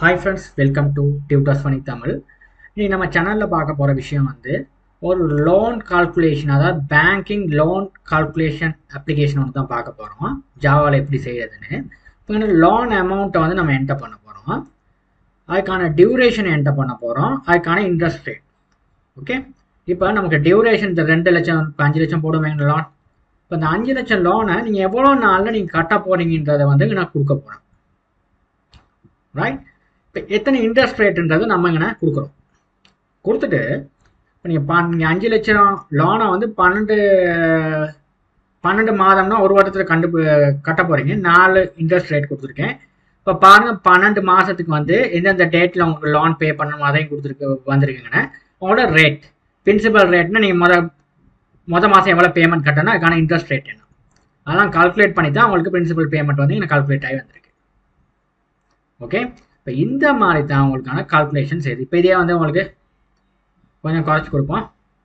hi friends welcome to tutors funny Tamil இன்னைக்கு நம்ம சேனலில் பார்க்க போகிற விஷயம் வந்து ஒரு லோன் கால்குலேஷன் அதாவது பேங்கிங் லோன் கால்குலேஷன் அப்ளிகேஷன் ஒன்று தான் பார்க்க போகிறோம் ஜாவாவில் எப்படி செய்யறதுன்னு இப்போ லோன் அமௌண்ட்டை வந்து நம்ம என்டர் பண்ண போகிறோம் அதுக்கான டியூரேஷன் என்டர் பண்ண போகிறோம் அதுக்கான இன்ட்ரெஸ்ட் ரேட் ஓகே இப்போ நமக்கு டியூரேஷன் இந்த ரெண்டு லட்சம் இப்போ அஞ்சு லட்சம் போடுவேங்க லோன் இப்போ இந்த அஞ்சு லட்சம் லோனை நீங்கள் எவ்வளோ நாளில் நீங்கள் கட்ட போகிறீங்கன்றதை வந்து நான் கொடுக்க போகிறேன் ரைட் இப்போ எத்தனை இன்ட்ரெஸ்ட் ரேட்டுன்றது நம்ம இங்கே கொடுக்குறோம் கொடுத்துட்டு இப்போ நீங்கள் ப நீங்கள் அஞ்சு லட்சம் லோனை வந்து பன்னெண்டு பன்னெண்டு மாதம்னா ஒரு வருடத்தில் கண்டு கட்ட போகிறீங்க நாலு இன்ட்ரெஸ்ட் ரேட் கொடுத்துருக்கேன் இப்போ பாருங்கள் பன்னெண்டு மாதத்துக்கு வந்து எந்தெந்த டேட்டில் உங்களுக்கு லோன் பே பண்ணணும் அதையும் கொடுத்துருக்கு வந்திருக்குங்கண்ணே உங்களோட ரேட் பிரின்சிபல் ரேட்னா நீங்கள் மொதல் மொதல் மாதம் எவ்வளோ பேமெண்ட் கட்டணும் அதுக்கான இன்ட்ரெஸ்ட் ரேட் என்ன அதெல்லாம் கால்குலேட் பண்ணி தான் உங்களுக்கு பிரின்சிபல் பேமெண்ட் வந்து எனக்கு கால்குலேட் ஆகி வந்திருக்கு ஓகே இப்போ இந்த மாதிரி தான் உங்களுக்கான கால்குலேஷன் செய்யுது இப்போ இதே வந்து உங்களுக்கு கொஞ்சம் குறைச்சி கொடுப்போம்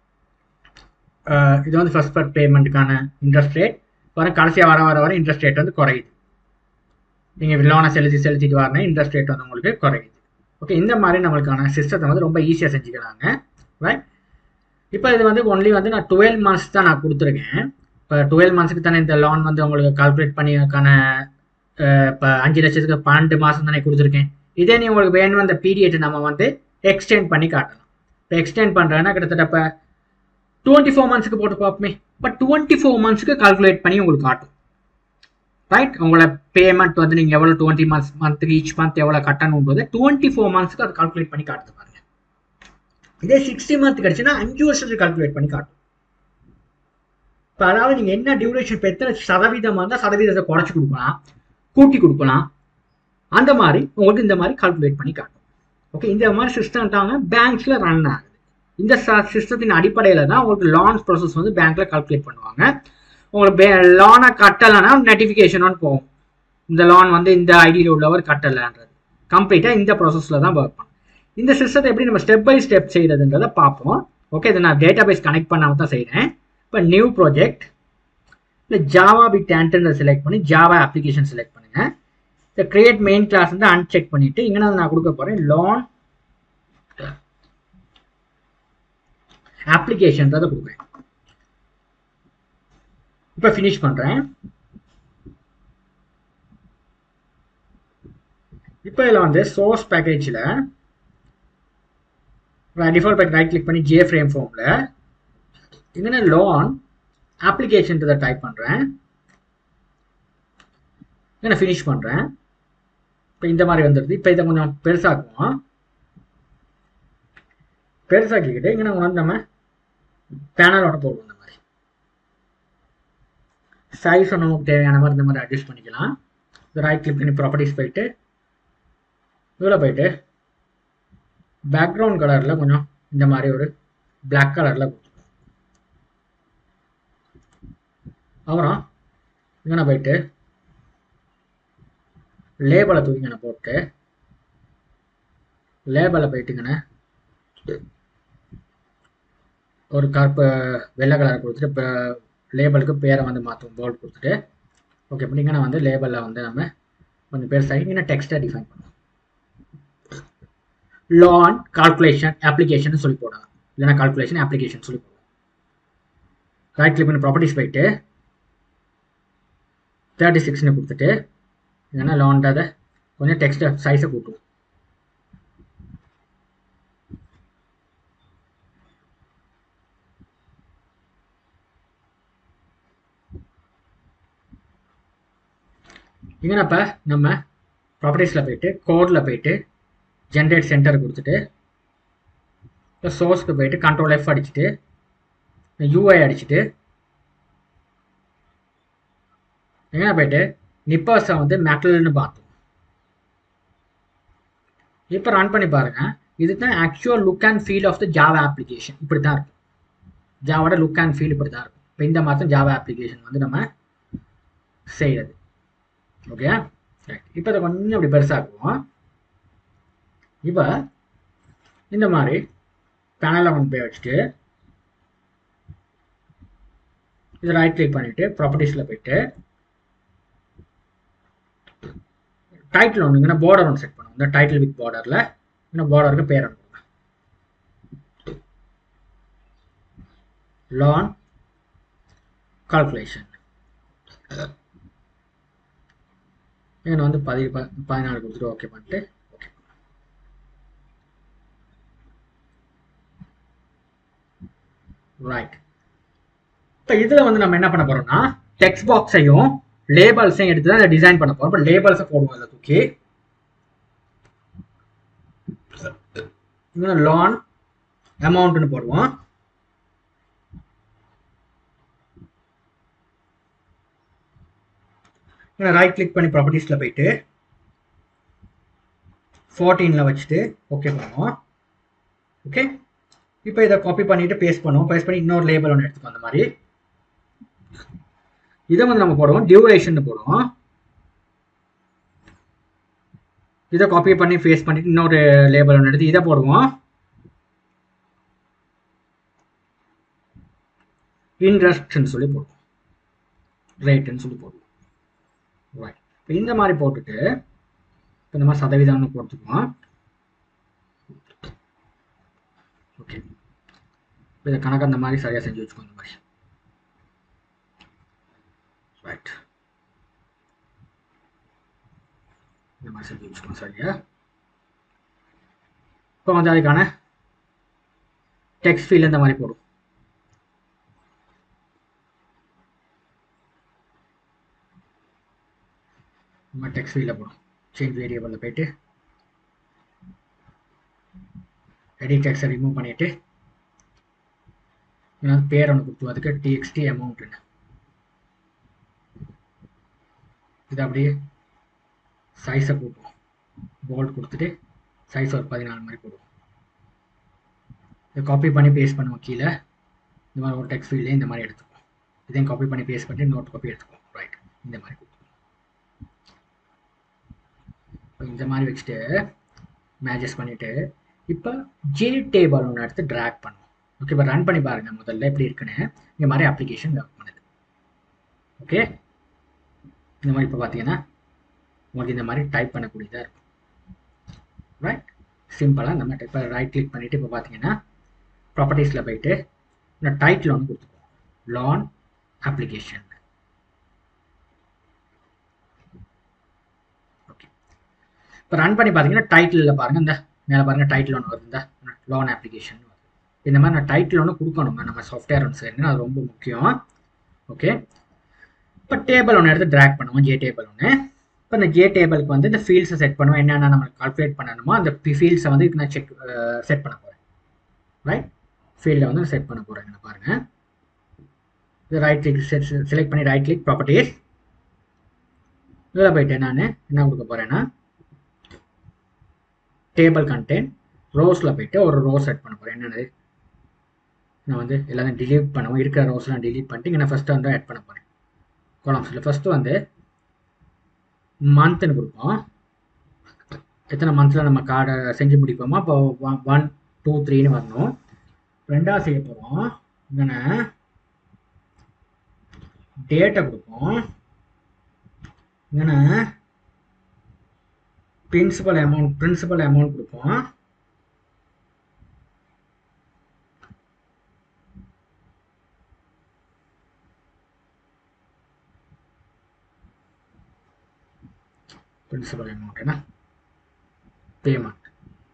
இது வந்து ஃபர்ஸ்ட் பர் பேமெண்ட்டுக்கான இன்ட்ரெஸ்ட் ரேட் வர கடைசியாக வர வர வர இன்ட்ரெஸ்ட் ரேட் வந்து குறையுது நீங்கள் லோனை செலுத்தி செலுத்திட்டு வரணும் இன்ட்ரெஸ்ட் ரேட் வந்து உங்களுக்கு குறையுது ஓகே இந்த மாதிரி நம்மளுக்கான சிஸ்டத்தை வந்து ரொம்ப ஈஸியாக செஞ்சுக்கிறாங்க ரைட் இப்போ இது வந்து ஒன்லி வந்து நான் டுவெல் மந்த்ஸ் தான் நான் கொடுத்துருக்கேன் இப்போ டுவெல் மந்த்ஸுக்கு தானே இந்த லோன் வந்து உங்களுக்கு கால்குலேட் பண்ணிக்கான இப்போ அஞ்சு லட்சத்துக்கு பன்னெண்டு மாதம் தானே கொடுத்துருக்கேன் இதே நீ உங்களுக்கு வேணும் அந்த பீரியட் நம்ம வந்து எக்ஸ்டெண்ட் பண்ணி காட்டலாம் இப்போ எக்ஸ்டெண்ட் பண்ணுறேன்னா கிட்டத்தட்ட இப்போ டுவெண்ட்டி ஃபோர் மந்த்ஸ்க்கு போட்டு பார்ப்போமே இப்போ டுவெண்ட்டி ஃபோர் மந்த்ஸ்க்கு கால்குலேட் பண்ணி உங்களுக்கு காட்டும் ரைட் உங்களோட பேமெண்ட் வந்து நீங்கள் எவ்வளோ டுவெண்ட்டி மந்த்ஸ் மந்த்துக்கு ஈச் மந்த் எவ்வளோ கட்டணுன்றது டுவெண்ட்டி ஃபோர் மந்த்ஸ்க்கு அது கால்குலேட் பண்ணி காட்டுது பாருங்க இதே சிக்ஸ்டி மந்த் கிடச்சுன்னா அஞ்சு வருஷத்துக்கு கால்குலேட் பண்ணி காட்டும் இப்போ அதாவது நீங்கள் என்ன டியூரேஷன் இப்போ எத்தனை சதவீதமாக இருந்தால் சதவீதத்தை குறைச்சி கொடுக்கலாம் கூட்டி கொடுக்கலாம் அந்த மாதிரி உங்களுக்கு இந்த மாதிரி கால்குலேட் பண்ணி காட்டும் ஓகே இந்த மாதிரி சிஸ்டம் தாங்க பேங்க்ஸில் ரன் ஆகுது இந்த சிஸ்டத்தின் அடிப்படையில் தான் உங்களுக்கு லோன் ப்ராசஸ் வந்து பேங்க்கில் கால்குலேட் பண்ணுவாங்க உங்களுக்கு லோனை கட்டலைன்னா நோட்டிஃபிகேஷன் போகும் இந்த லோன் வந்து இந்த ஐடியில் உள்ளவர் கட்டலைன்றது கம்ப்ளீட்டாக இந்த ப்ராசஸில் தான் ஒர்க் பண்ணும் இந்த சிஸ்டத்தை எப்படி நம்ம ஸ்டெப் பை ஸ்டெப் செய்கிறதுன்றதை பார்ப்போம் ஓகே இதை நான் டேட்டா பேஸ் கனெக்ட் பண்ணாமல் தான் செய்கிறேன் இப்போ நியூ ப்ராஜெக்ட் இல்லை ஜாவா பிட் ஆண்டனை செலக்ட் பண்ணி ஜாவா அப்ளிகேஷன் செலக்ட் பண்ணுங்கள் இந்த கிரியேட் மெயின் கிளாஸ் வந்து அன்செக் பண்ணிவிட்டு இங்கே நான் கொடுக்க போகிறேன் லோன் அப்ளிகேஷன்றதை கொடுக்குறேன் இப்போ ஃபினிஷ் பண்ணுறேன் இப்போ இதில் வந்து சோர்ஸ் பேக்கேஜில் டிஃபால்ட் பேக் ரைட் கிளிக் பண்ணி ஜே ஃப்ரேம் ஃபார்மில் இங்கே லோன் அப்ளிகேஷன்றதை டைப் பண்ணுறேன் நான் ஃபினிஷ் பண்ணுறேன் இப்போ இந்த மாதிரி வந்துடுது இப்போ இதை கொஞ்சம் பெருசாக்குவோம் பெருசாக்கிக்கிட்டு இங்கே வந்து நம்ம பேனலோட போடுவோம் இந்த மாதிரி சைஸ் நமக்கு தேவையான மாதிரி இந்த மாதிரி அட்ஜஸ்ட் பண்ணிக்கலாம் ரைட் கிளிக் பண்ணி ப்ராப்பர்ட்டிஸ் போயிட்டு இதில் போயிட்டு பேக்ரவுண்ட் கலரில் கொஞ்சம் இந்த மாதிரி ஒரு பிளாக் கலரில் கொடுத்துருவோம் அப்புறம் இங்கே போயிட்டு லேபலை தூக்கிங்கண்ணே போட்டு லேபலை போயிட்டுங்கண்ணே ஒரு கருப்பு வெள்ளை கலரை கொடுத்துட்டு இப்போ லேபலுக்கு பேரை வந்து மாற்றுவோம் போல்ட் கொடுத்துட்டு ஓகே இப்படிங்கன்னா வந்து லேபலில் வந்து நம்ம கொஞ்சம் பெருசாகி இங்கே டெக்ஸ்ட்டை டிஃபைன் பண்ணுவோம் லோன் கால்குலேஷன் அப்ளிகேஷன் சொல்லி போடலாம் இல்லைனா கால்குலேஷன் அப்ளிகேஷன் சொல்லி போடுவோம் ரைட் கிளிக் பண்ணி ப்ராப்பர்ட்டிஸ் போயிட்டு தேர்ட்டி சிக்ஸ்னு கொடுத்துட்டு இல்லைன்னா லோன்றதை கொஞ்சம் டெக்ஸ்ட்டை சைஸை கூட்டுவோம் இங்கனப்ப நம்ம ப்ராப்பர்ட்டிஸில் போயிட்டு கோடில் போயிட்டு ஜென்ரேட் சென்டர் கொடுத்துட்டு இப்போ சோர்ஸ்க்கு போயிட்டு கண்ட்ரோல் எஃப் அடிச்சுட்டு யூஐ அடிச்சுட்டு எங்கே போயிட்டு நிப்பாஸை வந்து மெட்டல்னு பார்த்தோம் இப்போ ரன் பண்ணி பாருங்க இதுதான் actual look and feel of the Java application இப்படி தான் இருக்கும் ஜாவோட லுக் அண்ட் ஃபீல் இப்படி தான் இருக்கும் இப்போ இந்த மாதிரி தான் ஜாவா அப்ளிகேஷன் வந்து நம்ம செய்கிறது ஓகே ரைட் இப்போ இதை கொஞ்சம் இப்படி பெருசாக்குவோம் இப்போ இந்த மாதிரி பேனலில் கொண்டு போய் வச்சுட்டு இது ரைட் கிளிக் பண்ணிவிட்டு ப்ராப்பர்ட்டிஸில் போயிட்டு டைட்டில் ஒன்று இங்கே பார்டர் ஒன்று செட் பண்ணுவோம் இந்த டைட்டில் வித் பார்டரில் இன்னும் பார்டருக்கு பேர் ஒன்று லான் கால்குலேஷன் இங்கே வந்து பதி ப- பதினாலு கொடுத்துட்டு ஓகே பண்ணிட்டு ஓகே ரைட் இப்போ இதில் வந்து நம்ம என்ன பண்ண போறோம்னா டெக்ஸ்ட் பாக்ஸையும் லேபல்ஸையும் எடுத்து தான் டிசைன் பண்ண போறோம் இப்போ லேபல்ஸை போடுவோம் அதில் தூக்கி இன்னும் லான் அமௌண்ட்னு போடுவோம் ரைட் கிளிக் பண்ணி ப்ராப்பர்ட்டிஸில் போயிட்டு ஃபோர்டீனில் வச்சுட்டு ஓகே பண்ணுவோம் ஓகே இப்போ இதை காப்பி பண்ணிட்டு பேஸ்ட் பண்ணுவோம் பேஸ்ட் பண்ணி இன்னொரு லேபிள் ஒன்று எடுத்துக்கோ அந்த மாதிரி இதை வந்து நம்ம போடுவோம் டியூரேஷன் போடுவோம் இதை காப்பி பண்ணி பேஸ்ட் பண்ணிட்டு இன்னொரு லேபிள் ஒன்று எடுத்து இதை போடுவோம் இன்ட்ரெஸ்ட்னு சொல்லி போடுவோம் ரேட்டுன்னு சொல்லி போடுவோம் ரைட் இப்போ இந்த மாதிரி போட்டுட்டு இப்போ இந்த மாதிரி சதவீதம்னு போட்டுக்குவோம் ஓகே இப்போ இதை கணக்கு அந்த மாதிரி சரியாக செஞ்சு வச்சுக்கோ இந்த மாதிரி ரைட் இந்த மாதிரி செஞ்சு வச்சுக்கோங்க சரியா இப்போ வந்து அதுக்கான டெக்ஸ்ட் ஃபீல் இந்த மாதிரி போடும் நம்ம டெக்ஸ்ட் ஃபீல்டில் போடும் சேஞ்ச் வேரியபிளில் போயிட்டு எடிட் டெக்ஸ்ட்டை ரிமூவ் பண்ணிவிட்டு நான் பேர் ஒன்று கொடுத்து அதுக்கு டிஎக்ஸ்டி அமௌண்ட்டுன்னு இது அப்படியே சைஸை கூட்டுவோம் போல்ட் கொடுத்துட்டு சைஸ் ஒரு பதினாலு மாதிரி போடுவோம் இதை காப்பி பண்ணி பேஸ்ட் பண்ணுவோம் கீழே இந்த மாதிரி ஒரு டெக்ஸ்ட் ஃபீல்டே இந்த மாதிரி எடுத்துக்குவோம் இதையும் காப்பி பண்ணி பேஸ்ட் பண்ணிட்டு நோட் காப்பி எடுத்துக்குவோம் ரைட் இந்த மாதிரி கொடுத்துக்குவோம் இப்போ இந்த மாதிரி வச்சுட்டு மேஜஸ் பண்ணிவிட்டு இப்போ ஜே டேபிள் ஒன்று எடுத்து ட்ராக் பண்ணுவோம் ஓகே இப்போ ரன் பண்ணி பாருங்க முதல்ல எப்படி இருக்குன்னு இந்த மாதிரி அப்ளிகேஷன் ஒர்க் பண்ணுது ஓகே இந்த மாதிரி இப்போ பார்த்தீங்கன்னா உங்களுக்கு இந்த மாதிரி டைப் பண்ணக்கூடியதாக இருக்கும் ரைட் சிம்பிளாக இந்த மாதிரி இப்போ ரைட் கிளிக் பண்ணிவிட்டு இப்போ பார்த்தீங்கன்னா ப்ராப்பர்ட்டிஸில் போயிட்டு இந்த டைட்டில் ஒன்று கொடுத்துக்குவோம் லான் அப்ளிகேஷன் ஓகே இப்போ ரன் பண்ணி பார்த்தீங்கன்னா டைட்டிலில் பாருங்கள் இந்த மேலே பாருங்கள் டைட்டில் ஒன்று வருது இந்த லோன் அப்ளிகேஷன் வருது இந்த மாதிரி நான் டைட்டில் ஒன்று கொடுக்கணுங்க நம்ம சாஃப்ட்வேர் ஒன்று செய்யணும் அது ரொம்ப முக்கியம் ஓகே இப்போ டேபிள் ஒன்று எடுத்து ட்ராக் பண்ணுவோம் ஜே டேபிள் ஒன்று இப்போ இந்த ஜே டேபிளுக்கு வந்து இந்த ஃபீல்ட்ஸை செட் பண்ணுவோம் என்னென்ன நம்ம கால்குலேட் பண்ணணுமோ அந்த ஃபீல்ட்ஸை வந்து இதுக்கு நான் செக் செட் பண்ண போகிறேன் ரைட் ஃபீல்டை வந்து செட் பண்ண போகிறேன் பாருங்கள் இது ரைட் கிளிக் செலக்ட் பண்ணி ரைட் கிளிக் ப்ராப்பர்ட்டிஸ் இதில் போயிட்டு நான் என்ன கொடுக்க போகிறேன்னா டேபிள் கண்டென்ட் ரோஸில் போயிட்டு ஒரு ரோ செட் பண்ண போகிறேன் என்னது நான் வந்து எல்லாத்தையும் டிலீட் பண்ணுவோம் இருக்கிற ரோஸ்லாம் டிலீட் பண்ணிட்டு இங்கே நான் ஃபஸ்ட்டு வந்து ஆட் பண்ண போகிறேன் கொலாம்ஸில் ஃபஸ்ட்டு வந்து மந்த்னு கொடுப்போம் எத்தனை மந்த்தில் நம்ம கார்டை செஞ்சு முடிப்போமோ அப்போ ஒன் டூ த்ரீன்னு வரணும் ரெண்டாவது செய்ய போகிறோம் இங்கே டேட்டை கொடுப்போம் இங்கே பிரின்சிபல் அமௌண்ட் பிரின்சிபல் அமௌண்ட் கொடுப்போம் பிரின்சிபல் அமௌண்ட் என்ன பேமெண்ட்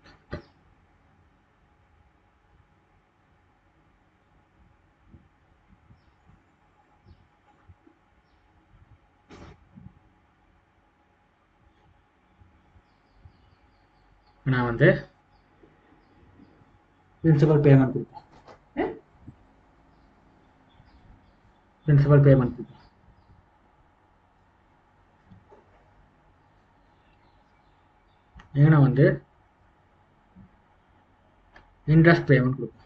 நான் வந்து பிரின்சிபல் பேமெண்ட் கொடுப்போம் பிரின்சிபல் பேமெண்ட் கொடுப்போம் ஏன்னா வந்து இன்ட்ரெஸ்ட் பேமெண்ட் கொடுப்போம்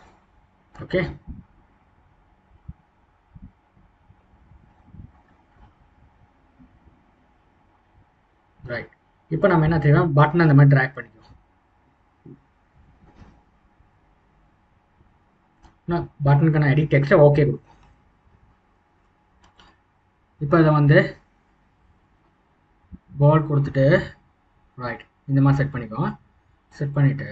ஓகே ரைட் இப்போ நம்ம என்ன செய்வோம் பட்டன் அந்த மாதிரி ட்ராக் பண்ணிக்குவோம் பட்டனுக்கான எடிட் டெக்ஸ்ட்டை ஓகே கொடுப்போம் இப்போ இதை வந்து பால் கொடுத்துட்டு ரைட் இந்த மாதிரி செட் பண்ணிக்குவோம் செட் பண்ணிவிட்டு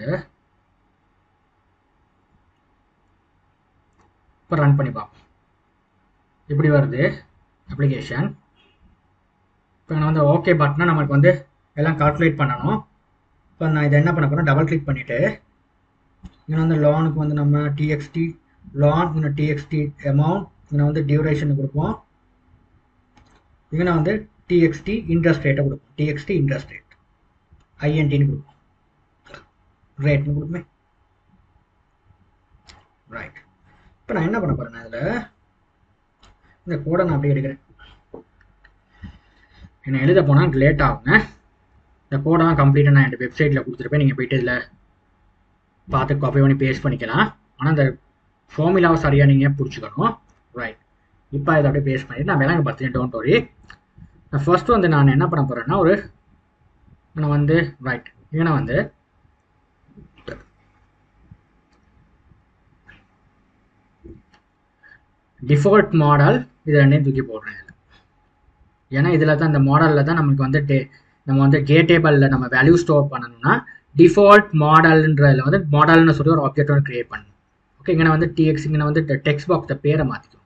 இப்போ ரன் பண்ணி பார்ப்போம் இப்படி வருது அப்ளிகேஷன் இப்போ நான் வந்து ஓகே பட்டனை நமக்கு வந்து எல்லாம் கால்குலேட் பண்ணணும் இப்போ நான் இதை என்ன பண்ண போகிறேன் டபுள் கிளிக் பண்ணிவிட்டு இங்கே வந்து லோனுக்கு வந்து நம்ம டிஎக்ஸ்டி லோன் இங்கே டிஎக்ஸ்டி அமௌண்ட் இங்கே வந்து டியூரேஷன் கொடுப்போம் இங்கே வந்து டிஎக்ஸ்டி இன்ட்ரெஸ்ட் ரேட்டை கொடுப்போம் டிஎக்ஸ்டி இன்ட்ரெஸ்ட் ரேட் ஐஎன்டின்னு கொடுப்போம் ரேட்னு கொடுப்போமே ரைட் இப்போ நான் என்ன பண்ண போகிறேன் அதில் இந்த கோடை நான் அப்படியே எடுக்கிறேன் என்ன எழுத போனால் லேட் ஆகுங்க இந்த கோடெல்லாம் கம்ப்ளீட்டாக நான் என் வெப்சைட்டில் கொடுத்துருப்பேன் நீங்கள் போயிட்டு இதில் பார்த்து காப்பி பண்ணி பேஸ்ட் பண்ணிக்கலாம் ஆனால் இந்த ஃபார்முலாவை சரியாக நீங்கள் பிடிச்சிக்கணும் ரைட் இப்போ இதை அப்படியே பேஸ்ட் பண்ணிட்டு நான் விலங்கு பார்த்தேன் டோன்ட் வரி நான் ஃபர்ஸ்ட் வந்து நான் என்ன பண்ண போகிறேன்னா ஒரு நான் வந்து ரைட் இங்கே வந்து டிஃபால்ட் மாடல் இது ரெண்டையும் தூக்கி போடுறேன் இதில் ஏன்னா இதில் தான் இந்த மாடலில் தான் நமக்கு வந்து டே நம்ம வந்து ஜே டேபிளில் நம்ம வேல்யூ ஸ்டோர் பண்ணணும்னா டிஃபால்ட் மாடல்ன்றதில் வந்து மாடல்னு சொல்லி ஒரு ஆப்ஜெக்ட் ஒன்று கிரியேட் பண்ணணும் ஓகே இங்கே வந்து டிஎக்ஸ் இங்கே வந்து டெக்ஸ்ட் பாக்ஸை பேரை மாற்றிக்கும்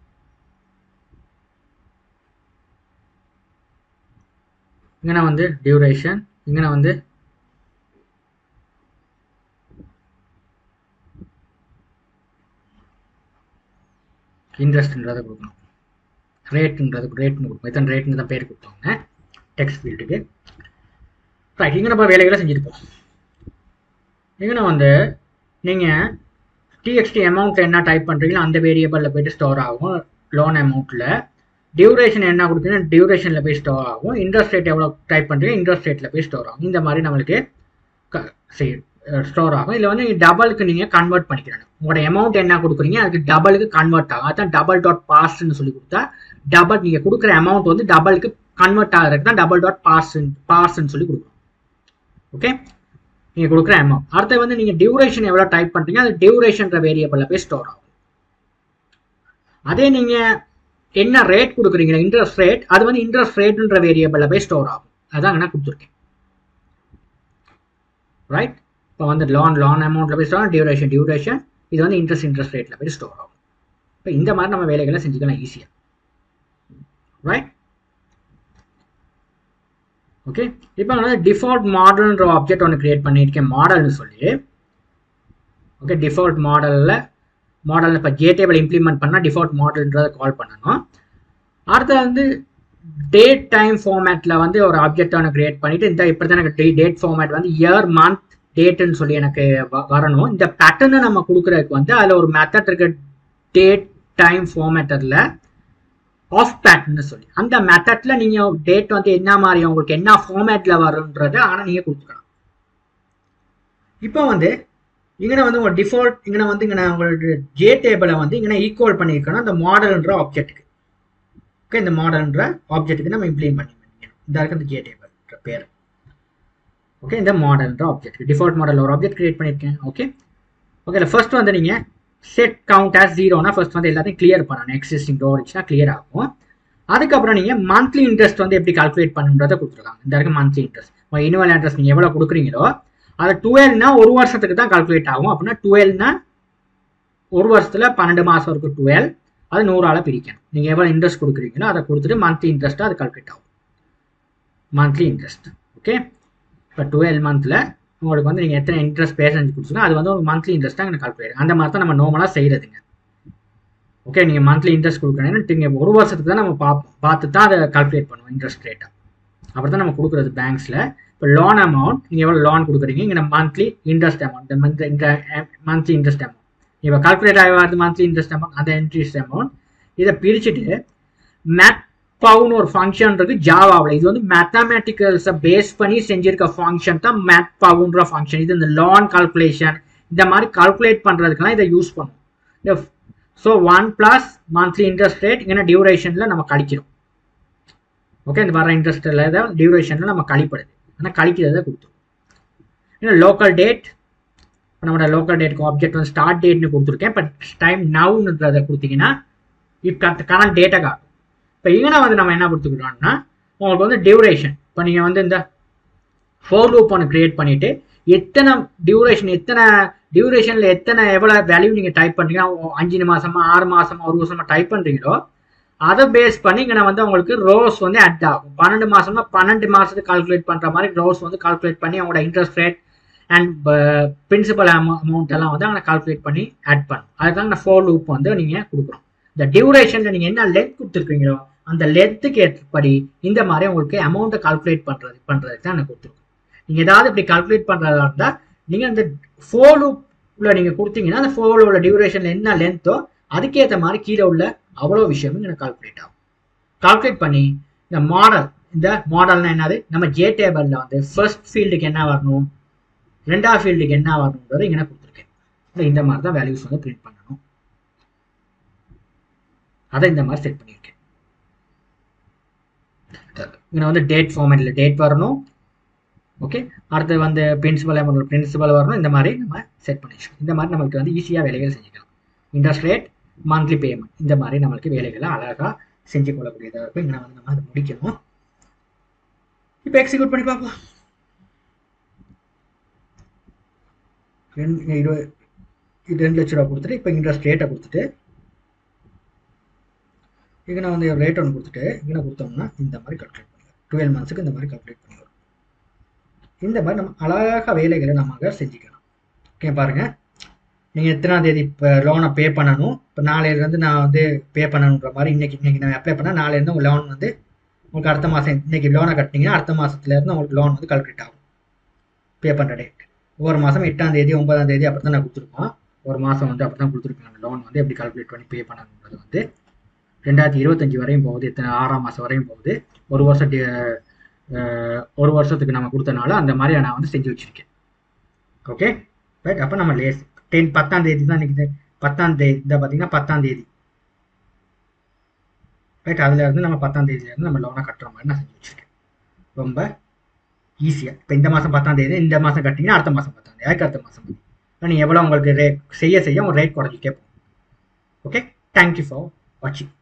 இங்கே வந்து டியூரேஷன் இங்கே வந்து இன்ட்ரெஸ்ட்ன்றதை கொடுக்கணும் ரேட்டுன்றது ரேட்னு கொடுக்கணும் இத்தனை ரேட்னு தான் பேர் கொடுத்தோங்க டெக்ஸ்ட் ஃபீல்டுக்கு ரைட் இங்கே நம்ம வேலைகளை செஞ்சுருப்போம் இங்கே வந்து நீங்கள் டிஎக்ஸ்டி அமௌண்ட் என்ன டைப் பண்ணுறீங்களோ அந்த வேரியபிளில் போயிட்டு ஸ்டோர் ஆகும் லோன் அமௌண்ட்டில் டியூரேஷன் என்ன கொடுத்தீங்கன்னா டியூரேஷனில் போய் ஸ்டோர் ஆகும் இன்ட்ரெஸ்ட் ரேட் எவ்வளோ டைப் பண்ணுறீங்க இன்ட்ரெஸ்ட் ரேட்டில் போய் ஸ்டோர் ஆகும் இந்த மாதிரி நம்மளுக்கு ஸ்டோர் ஆகும் இதில் வந்து டபுளுக்கு நீங்கள் கன்வெர்ட் பண்ணிக்கிறணும் உங்களோட அமௌண்ட் என்ன கொடுக்குறீங்க அதுக்கு டபுளுக்கு கன்வெர்ட் ஆகும் அதான் டபுள் டாட் பாஸ்ன்னு சொல்லி கொடுத்தா டபுள் நீங்கள் கொடுக்குற அமௌண்ட் வந்து டபுளுக்கு கன்வெர்ட் ஆகிறதுக்கு தான் டபுள் டாட் பாஸ் பாஸ்ன்னு சொல்லி கொடுக்கணும் ஓகே நீங்கள் கொடுக்குற அமௌண்ட் அடுத்து வந்து நீங்கள் டியூரேஷன் எவ்வளோ டைப் பண்ணுறீங்க அது டியூரேஷன்ற வேரியபிளில் போய் ஸ்டோர் ஆகும் அதே நீங்கள் என்ன ரேட் கொடுக்குறீங்களா இன்ட்ரெஸ்ட் ரேட் அது வந்து இன்ட்ரெஸ்ட் ரேட்ன்ற வேரியபிளில் போய் ஸ்டோர் ஆகும் அதான் நான் கொடுத்துருக்கேன் ரைட் இப்போ வந்து லோன் லோன் அமௌண்ட்டில் போய் ஸ்டோர் டியூரேஷன் டியூரேஷன் இது வந்து இன்ட்ரெஸ்ட் இன்ட்ரெஸ்ட் ரேட்டில் போய் ஸ்டோர் ஆகும் இப்போ இந்த மாதிரி நம்ம வேலைகளை செஞ்சுக்கலாம் ஈஸியாக ரைட் ஓகே இப்போ நான் வந்து டிஃபால்ட் மாடல்ன்ற ஆப்ஜெக்ட் ஒன்று கிரியேட் பண்ணியிருக்கேன் மாடல்னு சொல்லி ஓகே டிஃபால்ட் மாடலில் மாடல் இப்போ ஜே டேபிள் இம்ப்ளிமெண்ட் பண்ணால் டிஃபால்ட் மாடல்ன்றதை கால் பண்ணணும் அடுத்து வந்து டேட் டைம் ஃபார்மேட்டில் வந்து ஒரு ஆப்ஜெக்ட் ஒன்று கிரியேட் பண்ணிவிட்டு இந்த இப்படி தான் எனக்கு டேட் ஃபார்மேட் வந்து இயர் மந்த் டேட்டுன்னு சொல்லி எனக்கு வரணும் இந்த பேட்டர்னை நம்ம கொடுக்குறதுக்கு வந்து அதில் ஒரு மெத்தட் இருக்கு டேட் டைம் ஃபார்மேட்டரில் ஆஃப் பேட்டர்ன்னு சொல்லி அந்த மெத்தடில் நீங்கள் டேட் வந்து என்ன மாதிரி உங்களுக்கு என்ன ஃபார்மேட்டில் வரும்ன்றதை ஆனால் நீங்கள் கொடுத்துக்கலாம் இப்போ வந்து இங்கே வந்து உங்கள் டிஃபால்ட் இங்கே வந்து இங்கே உங்களோட ஜே டேபிளை வந்து இங்கே ஈக்குவல் பண்ணியிருக்கணும் அந்த மாடல்ன்ற ஆப்ஜெக்ட்டுக்கு ஓகே இந்த மாடல்ன்ற ஆப்ஜெக்ட்டுக்கு நம்ம இம்ப்ளிமெண்ட் பண்ணி பண்ணிக்கணும் இந்த இருக்கு அந்த ஜே டேபிள்ன்ற பேர் ஓகே இந்த மாடல்ன்ற ஆப்ஜெக்ட் டிஃபால்ட் மாடல் ஒரு ஆப்ஜெக்ட் கிரியேட் பண்ணியிருக்கேன் ஓகே ஓகே ஃபர்ஸ்ட் வந்து நீங்கள் செட் கவுண்ட் ஆஸ் ஜீரோனா ஃபர்ஸ்ட் வந்து எல்லாத்தையும் கிளியர் பண்ணணும் எக்ஸிஸ்டிங் டோ இருந்துச்சுன்னா கிளியர் ஆகும் அதுக்கப்புறம் நீங்கள் மந்த்லி இன்ட்ரெஸ்ட் வந்து எப்படி கால்குலேட் பண்ணுன்றதை கொடுத்துருக்காங்க இந்த இருக்கு மந்த்லி இன்ட்ரெஸ்ட் இனிவல் இன்ட்ரெஸ்ட் நீங்கள் எவ்வளோ கொடுக்குறீங்களோ அது டுவெல்னா ஒரு வருஷத்துக்கு தான் கால்குலேட் ஆகும் அப்படின்னா டுவெல்னா ஒரு வருஷத்தில் பன்னெண்டு மாதம் இருக்கும் டுவெல் அது நூறால் பிரிக்கணும் நீங்கள் எவ்வளோ இன்ட்ரெஸ்ட் கொடுக்குறீங்களோ அதை கொடுத்துட்டு மந்த்லி இன்ட்ரெஸ்ட்டாக அது கால்குலேட் ஆகும் மந்த்லி இன்ட்ரெஸ்ட் ஓகே இப்போ டுவெல் மந்த்தில் உங்களுக்கு வந்து நீங்கள் எத்தனை இன்ட்ரெஸ்ட் பேசஞ்சு கொடுத்துருங்க அது வந்து ஒரு மந்த்லி இன்ட்ரெஸ்ட்டாக எனக்கு கால்குலேட் அந்த மாதிரி தான் நம்ம நார்மலாக செய்கிறதுங்க ஓகே நீங்கள் மந்த்லி இன்ட்ரெஸ்ட் கொடுக்குறீங்கன்னு நீங்கள் ஒரு வருஷத்துக்கு தான் நம்ம பார்ப்போம் பார்த்து தான் அதை கால்குலேட் பண்ணுவோம் இன்ட்ரெஸ்ட் ரேட்டை அப்படி தான் நம்ம கொடுக்குறது பேங்க்ஸில் இப்போ லோன் அமௌண்ட் நீங்கள் எவ்வளோ லோன் கொடுக்குறீங்க இங்கே மந்த்லி இன்ட்ரெஸ்ட் அமௌண்ட் மந்த் இந்த மந்த்லி இன்ட்ரெஸ்ட் அமௌண்ட் இப்போ கால்குலேட் ஆகி வருது மந்த்லி இன்ட்ரெஸ்ட் அமௌண்ட் அந்த இன்ட்ரெஸ்ட் அமௌண்ட் இதை பிரிச்சுட்டு மேத் பவுன் ஒரு ஃபங்க்ஷன் இருக்கு ஜாவாவில் இது வந்து மேத்தமேட்டிக்கல்ஸை பேஸ் பண்ணி செஞ்சிருக்க ஃபங்க்ஷன் தான் மேத் பவுன்ற ஃபங்க்ஷன் இது இந்த லோன் கால்குலேஷன் இந்த மாதிரி கால்குலேட் பண்ணுறதுக்கெல்லாம் இதை யூஸ் பண்ணும் so one plus monthly interest rate இங்கே டியூரேஷனில் நம்ம கழிக்கிறோம் ஓகே இந்த வர இன்ட்ரெஸ்ட்டில் தான் டியூரேஷனில் நம்ம கழிப்படுது ஆனால் கழிக்கிறத கொடுத்துரும் இன்னும் லோக்கல் டேட் நம்மளோட லோக்கல் டேட்க்கு ஆப்ஜெக்ட் வந்து ஸ்டார்ட் டேட்னு கொடுத்துருக்கேன் இப்போ டைம் நவுன்றதை கொடுத்தீங்கன்னா இப்போ கரண்ட் டேட்டை காட்டும் இப்போ இங்கே வந்து நம்ம என்ன கொடுத்துக்கிறோம்னா உங்களுக்கு வந்து டியூரேஷன் இப்போ நீங்கள் வந்து இந்த ஃபோர் லூப் ஒன்று கிரியேட் பண்ணிவிட்டு எத்தனை டியூரேஷன் எத்தனை டியூரேஷனில் எத்தனை எவ்வளோ வேல்யூ நீங்கள் டைப் பண்ணுறீங்கன்னா அஞ்சு மாதமா ஆறு மாதமா ஒரு வருஷமா டைப் பண்ணுறீங்களோ அதை பேஸ் பண்ணி இங்கே வந்து உங்களுக்கு ரோஸ் வந்து அட் ஆகும் பன்னெண்டு மாதம்னா பன்னெண்டு மாதத்துக்கு கால்குலேட் பண்ணுற மாதிரி ரோஸ் வந்து கால்குலேட் பண்ணி அவங்களோட interest rate and principal amount எல்லாம் வந்து அங்கே கால்குலேட் பண்ணி ஆட் பண்ணும் அதுதான் இந்த ஃபோர் லூப் வந்து நீங்கள் கொடுக்குறோம் இந்த டியூரேஷனில் நீங்கள் என்ன லென்த் கொடுத்துருக்கீங்களோ அந்த லென்த்துக்கு ஏற்றபடி இந்த மாதிரி உங்களுக்கு அமௌண்ட்டை கால்குலேட் பண்ணுறது பண்ணுறதுக்கு தான் எனக்கு கொடுத்துருக்கோம் நீங்கள் ஏதாவது இப்படி கால்குலேட் பண்ணுறதா இருந்தால் நீங்கள் அந்த ஃபோர் லூப்பில் நீங்கள் கொடுத்தீங்கன்னா அந்த ஃபோர் உள்ள டியூரேஷனில் என்ன லென்த்தோ அதுக்கேற்ற மாதிரி கீழே உள்ள அவ்வளோ விஷயமும் எனக்கு கால்குலேட் ஆகும் கால்குலேட் பண்ணி இந்த மாடல் இந்த மாடல்னா என்னது நம்ம ஜே டேபிளில் வந்து ஃபர்ஸ்ட் ஃபீல்டுக்கு என்ன வரணும் ரெண்டாவது ஃபீல்டுக்கு என்ன வரணுன்றதை இங்கே கொடுத்துருக்கேன் இந்த மாதிரி தான் வேல்யூஸ் வந்து பிரிண்ட் பண்ணணும் அதை இந்த மாதிரி செட் பண்ணியிருக்கேன் இங்கே வந்து டேட் ஃபார்மேட்டில் டேட் வரணும் ஓகே அடுத்து வந்து பிரின்சிபல் அமௌண்ட் பிரின்சிபல் வரணும் இந்த மாதிரி நம்ம செட் பண்ணி வச்சுக்கணும் இந்த மாதிரி நம்மளுக்கு வந்து ஈஸியாக வேலைகள் செஞ்சுக்கலாம் இன்ட்ரெஸ்ட் ரேட் மந்த்லி பேமெண்ட் இந்த மாதிரி நம்மளுக்கு வேலைகளை அழகாக செஞ்சு கொள்ளக்கூடியதாக இருக்கும் இங்கே வந்து நம்ம அதை முடிக்கணும் இப்போ எக்ஸிக்யூட் பண்ணி பார்ப்போம் ரெண்டு இருபது ரெண்டு லட்ச ரூபா கொடுத்துட்டு இப்போ இன்ட்ரெஸ்ட் ரேட்டை கொடுத்துட்டு இங்கே நான் வந்து ரேட் ஒன்று கொடுத்துட்டு இங்கே கொடுத்தோம்னா இந்த மாதிரி கால்குலேட் பண்ணுவேன் டுவெல் மந்த்ஸுக்கு இந்த மாதிரி கால்குலேட் பண்ணி வரும் இந்த மாதிரி நம்ம அழகாக வேலைகளை நம்ம செஞ்சுக்கலாம் ஓகே பாருங்கள் நீங்கள் எத்தனாம் தேதி இப்போ லோனை பே பண்ணணும் இப்போ நாளையிலேருந்து நான் வந்து பே பண்ணணுன்ற மாதிரி இன்றைக்கி இன்றைக்கி நான் அப்ளை பண்ணால் நாளையிலேருந்து உங்கள் லோன் வந்து உங்களுக்கு அடுத்த மாதம் இன்றைக்கி லோனை கட்டினீங்கன்னா அடுத்த மாதத்துலேருந்து உங்களுக்கு லோன் வந்து கால்குலேட் ஆகும் பே பண்ணுற டேட் ஒவ்வொரு மாதம் எட்டாம் தேதி ஒன்பதாம் தேதி அப்படி தான் நான் கொடுத்துருப்போம் ஒரு மாதம் வந்து அப்படி தான் கொடுத்துருப்பேன் அந்த லோன் வந்து எப்படி கால்குலேட் பண்ணி பே பண்ணணுன்றது வந்து ரெண்டாயிரத்தி இருபத்தஞ்சி வரையும் போகுது எத்தனை ஆறாம் மாதம் வரையும் போகுது ஒரு வருஷம் ஒரு வருஷத்துக்கு நம்ம கொடுத்தனால அந்த மாதிரி நான் வந்து செஞ்சு வச்சுருக்கேன் ஓகே ரைட் அப்போ நம்ம லேஸ் டென் பத்தாம் தேதி தான் இன்னைக்கு பத்தாம் தேதி இந்த பார்த்தீங்கன்னா பத்தாம் தேதி ரைட் அதுல இருந்து நம்ம பத்தாம் தேதியிலேருந்து நம்ம லோனை கட்டுற மாதிரி நான் செஞ்சு வச்சுருக்கேன் ரொம்ப ஈஸியாக இப்போ இந்த மாதம் பத்தாம் தேதி இந்த மாதம் கட்டிங்கன்னா அடுத்த மாதம் பத்தாம் தேதி அதுக்கு அடுத்த மாதம் நீங்கள் எவ்வளோ உங்களுக்கு ரேட் செய்ய செய்ய உங்கள் ரேட் குறைஞ்சிட்டே போகும் ஓகே தேங்க்யூ ஃபார் வாட்சிங்